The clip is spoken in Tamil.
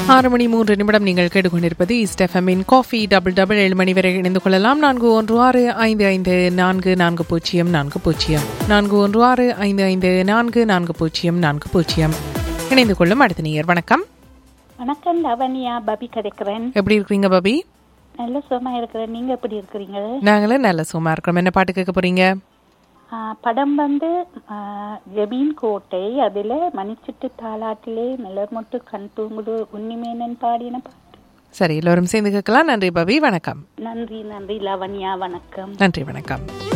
ஆறு மணி மூன்று நிமிடம் நீங்கள் கேட்டுக்கொண்டிருப்பது ஈஸ்ட் எஃப்எம்மின் காஃபி டபுள் டபுள் ஏழு மணி வரை இணைந்து கொள்ளலாம் நான்கு ஒன்று ஆறு ஐந்து ஐந்து நான்கு நான்கு பூஜ்ஜியம் நான்கு பூஜ்ஜியம் நான்கு ஒன்று ஆறு ஐந்து ஐந்து நான்கு நான்கு பூஜ்ஜியம் நான்கு பூஜ்ஜியம் இணைந்து கொள்ளும் அடுத்த நேயர் வணக்கம் வணக்கம் லவண்யா பபி கிடைக்கிறேன் எப்படி இருக்கிறீங்க பபி நல்ல சுகமா இருக்கிறேன் நீங்க எப்படி இருக்கிறீங்க நாங்களும் நல்ல சும்மா இருக்கிறோம் என்ன பாட்டு கேட்க போறீங்க ஆ, படம் வந்து ஆ, ஜெபீன் கோட்டை அதுல மணிச்சிட்டு தாலாட்டிலே நிலர்மொட்டு கண் தூங்குடு உன்னிமேனன் பாடின பாட்டு சரி எல்லோரும் சேர்ந்து கேட்கலாம் நன்றி பபி வணக்கம் நன்றி நன்றி லவண்யா வணக்கம் நன்றி வணக்கம்